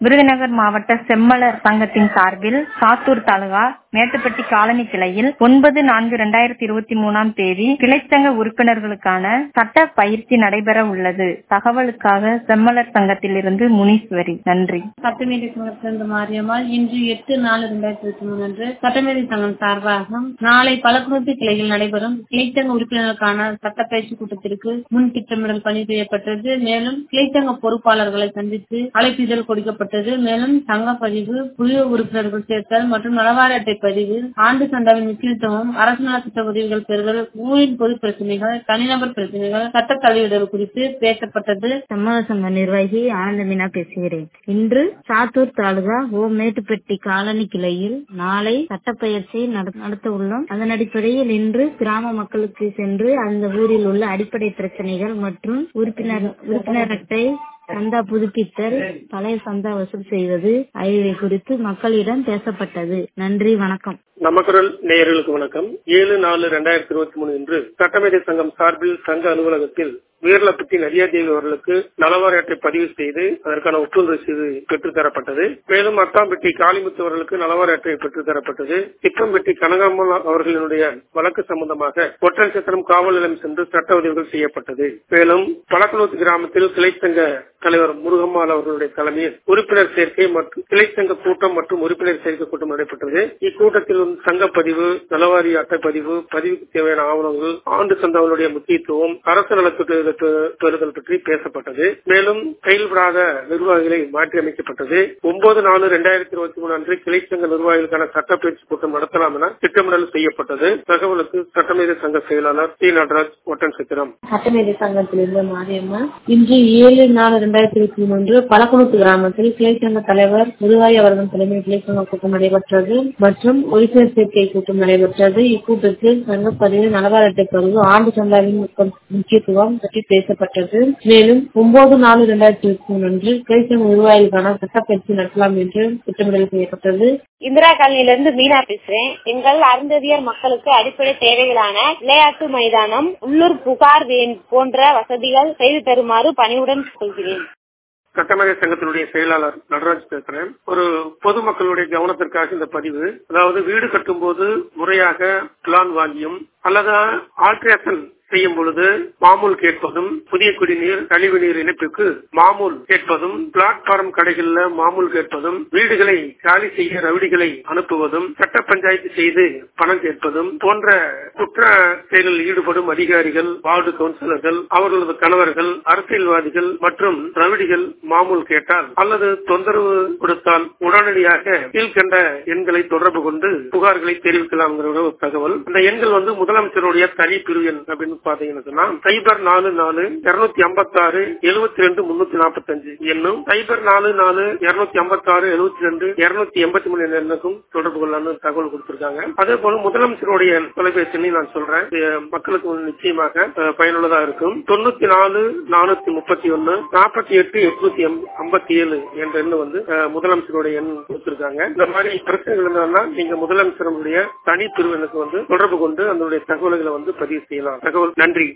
விருதுநகர் மாவட்ட செம்மலர் சங்கத்தின் சார்பில் சாத்தூர் தாலுகா மேட்டுப்பட்டி காலனி கிளையில் ஒன்பது நான்கு இரண்டாயிரத்தி இருபத்தி மூணாம் தேதி கிளைச்சங்க உறுப்பினர்களுக்கான சட்ட பயிற்சி நடைபெற உள்ளது தகவலுக்காக செம்மலர் சங்கத்திலிருந்து முனீஸ்வரி நன்றி சட்டமேதை சங்கத்திலிருந்து மாரியம்மாள் இன்று எட்டு நாலு இரண்டாயிரத்தி இருபத்தி மூணு அன்று சட்டமேதை சங்கம் சார்பாக நாளை பலகுணத்து கிளையில் நடைபெறும் கிளைச்சங்க உறுப்பினர்களுக்கான சட்டப்பயிற்சி கூட்டத்திற்கு முன் திட்டமிடல் பணி செய்யப்பட்டது மேலும் கிளைச்சங்க பொறுப்பாளர்களை சந்தித்து அழைப்பிதழ் கொடுக்கப்பட்டது மேலும் சங்க பதிவு புதிய உறுப்பினர்கள் சேர்த்தல் மற்றும் நலவார அட்டை பதிவு ஆண்டு சந்தாவின் முக்கியத்துவம் அரசு நலத்திட்ட உதவிகள் பெறுதல் ஊரின் பொது பிரச்சனைகள் தனிநபர் பிரச்சனைகள் சட்ட தலையிடல் குறித்து பேசப்பட்டது சம்மத சங்க நிர்வாகி ஆனந்த மீனா பேசுகிறேன் இன்று சாத்தூர் தாலுகா ஓ மேட்டுப்பட்டி காலனி கிளையில் நாளை சட்டப்பயிற்சி நடத்த உள்ளோம் அதன் அடிப்படையில் இன்று கிராம மக்களுக்கு சென்று அந்த ஊரில் உள்ள அடிப்படை பிரச்சனைகள் மற்றும் உறுப்பினர் உறுப்பினர் அட்டை சந்தா புதுப்பித்தல் பழைய சந்தா வசூல் செய்வது ஆகியவை குறித்து மக்களிடம் பேசப்பட்டது நன்றி வணக்கம் நமக்குரல் நேயர்களுக்கு வணக்கம் ஏழு நாலு இரண்டாயிரத்தி இருபத்தி மூணு இன்று சட்டமேதை சங்கம் சார்பில் சங்க அலுவலகத்தில் வீரலப்பட்டி நதியாதேவி அவர்களுக்கு நலவாரி அட்டை பதிவு செய்து அதற்கான ஒப்புதல் ரசீது பெற்றுத் தரப்பட்டது மேலும் அத்தாம்பட்டி காளிமுத்து அவர்களுக்கு நலவாரி அட்டை பெற்றுத் தரப்பட்டது திப்பம்பட்டி கனகாமல் அவர்களினுடைய வழக்கு சம்பந்தமாக ஒற்றல் சத்திரம் காவல் நிலையம் சென்று சட்ட உதவிகள் செய்யப்பட்டது மேலும் பழக்கனூத்து கிராமத்தில் கிளைச்சங்க தலைவர் முருகம்மாள் அவர்களுடைய தலைமையில் உறுப்பினர் சேர்க்கை மற்றும் கிளைச்சங்க கூட்டம் மற்றும் உறுப்பினர் சேர்க்கை கூட்டம் நடைபெற்றது இக்கூட்டத்தில் சங்க பதிவு நலவாரி அட்டை பதிவு பதிவுக்கு தேவையான ஆவணங்கள் ஆண்டு சந்தாவுடைய முக்கியத்துவம் அரசு நலத்திட்ட பெறுதல் பற்றி பேசப்பட்டது மேலும் செயல்படாத நிர்வாகிகளை மாற்றி அமைக்கப்பட்டது ஒன்பது நாலு இரண்டாயிரத்தி இருபத்தி மூணு அன்று கிளைச்சங்க நிர்வாகிகளுக்கான சட்டப்பயிற்சி கூட்டம் நடத்தலாம் என திட்டமிடல் செய்யப்பட்டது தகவலுக்கு சட்டமேதை சங்க செயலாளர் டி நடராஜ் ஒட்டன் சித்திரம் சட்டமேதை சங்கத்திலிருந்து மாரியம்மா இன்று ஏழு நாலு இரண்டாயிரத்தி இருபத்தி மூன்று பழக்குணத்து கிராமத்தில் கிளைச்சங்க தலைவர் முருகாய் அவர்கள் தலைமையில் கிளைச்சங்க கூட்டம் நடைபெற்றது மற்றும் உறுப்பினர் சேர்க்கை கூட்டம் நடைபெற்றது இக்கூட்டத்தில் சங்கப்பதிவு நலவார அட்டை பதிவு ஆண்டு சந்தாவின் முக்கியத்துவம் பற்றி பேசப்பட்டது மேலும் ஒன்பது நாலு இரண்டாயிரத்தி இருபத்தி மூணு அன்று கிளைச்சங்க நிர்வாகிகளுக்கான சட்டப்பயிற்சி நடத்தலாம் என்று திட்டமிடல் செய்யப்பட்டது இந்திரா காலனியிலிருந்து மீனா பேசுறேன் எங்கள் அருந்ததியர் மக்களுக்கு அடிப்படை தேவைகளான விளையாட்டு மைதானம் உள்ளூர் புகார் வேன் போன்ற வசதிகள் செய்து தருமாறு பணிவுடன் சொல்கிறேன் சட்டமன்ற சங்கத்தினுடைய செயலாளர் நடராஜ் பேசுறேன் ஒரு பொதுமக்களுடைய கவனத்திற்காக இந்த பதிவு அதாவது வீடு கட்டும் போது முறையாக பிளான் வாங்கியும் அல்லது ஆல்ட்ரேஷன் செய்யும் பொழுது மாமூல் கேட்பதும் புதிய குடிநீர் கழிவுநீர் இணைப்புக்கு மாமூல் கேட்பதும் பிளாட்பார்ம் கடைகள்ல மாமூல் கேட்பதும் வீடுகளை காலி செய்ய ரவுடிகளை அனுப்புவதும் சட்ட பஞ்சாயத்து செய்து பணம் கேட்பதும் போன்ற குற்ற செயலில் ஈடுபடும் அதிகாரிகள் வார்டு கவுன்சிலர்கள் அவர்களது கணவர்கள் அரசியல்வாதிகள் மற்றும் ரவுடிகள் மாமூல் கேட்டால் அல்லது தொந்தரவு கொடுத்தால் உடனடியாக கீழ்கண்ட எண்களை தொடர்பு கொண்டு புகார்களை தெரிவிக்கலாம் ஒரு தகவல் அந்த எண்கள் வந்து முதலமைச்சருடைய தனி பிரிவு எண் அப்படின்னு பாத்தீங்கன்னா சொன்னா சைபர் நாலு நாலு இருநூத்தி ஐம்பத்தி ஆறு எழுபத்தி ரெண்டு முன்னூத்தி நாற்பத்தி அஞ்சு என்னும் சைபர் நாலு நாலு இருநூத்தி ஐம்பத்தி ஆறு எழுபத்தி ரெண்டு இருநூத்தி எண்பத்தி மூணு எண்ணுக்கும் தொடர்பு கொள்ளலாம்னு தகவல் கொடுத்திருக்காங்க அதே போல முதலமைச்சருடைய தொலைபேசி நான் சொல்றேன் மக்களுக்கு நிச்சயமாக பயனுள்ளதா இருக்கும் தொண்ணூத்தி நாலு நானூத்தி முப்பத்தி ஒன்னு நாற்பத்தி எட்டு எட்நூத்தி ஐம்பத்தி ஏழு என்ற எண்ணு வந்து முதலமைச்சருடைய எண் கொடுத்திருக்காங்க இந்த மாதிரி பிரச்சனைகள் இருந்தாலும் நீங்க முதலமைச்சருடைய தனி பிரிவினருக்கு வந்து தொடர்பு கொண்டு அதனுடைய தகவல்களை வந்து பதிவு செய்யலாம் தகவல் நன்றி